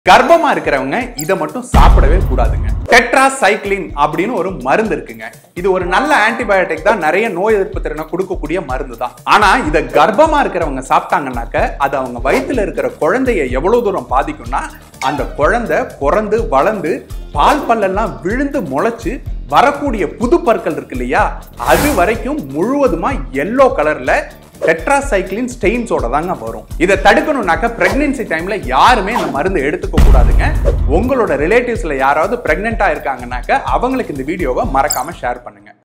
கர்ப்பமா இருக்கிறவங்க இதை மட்டும் சாப்பிடவே கூடாதுங்க டெட்ராசைக்ளின் அப்படின்னு ஒரு மருந்து இருக்குங்க இது ஒரு நல்ல ஆன்டிபயோட்டிக் தான் நிறைய நோய் எதிர்ப்பு திறனை கொடுக்கக்கூடிய மருந்து தான் ஆனா இதை கர்ப்பமா இருக்கிறவங்க சாப்பிட்டாங்கன்னாக்க அது அவங்க வயித்துல இருக்கிற குழந்தைய எவ்வளவு தூரம் பாதிக்கும்னா அந்த குழந்தை பிறந்து வளர்ந்து பால் பல்லெல்லாம் விழுந்து முளைச்சு வரக்கூடிய புது பற்கள் இருக்கு இல்லையா அது வரைக்கும் முழுவதுமா எல்லோ கலர்ல டெட்ராசைக்ளின் ஸ்டெயின்ஸோட தாங்க வரும் இதை தடுக்கணும்னாக்க பிரெக்னன்சி டைம்ல யாருமே இந்த மருந்து எடுத்துக்க கூடாதுங்க உங்களோட ரிலேட்டிவ்ஸ்ல யாராவது பிரெக்னெண்டா இருக்காங்கனாக்க அவங்களுக்கு இந்த வீடியோவை மறக்காம ஷேர் பண்ணுங்க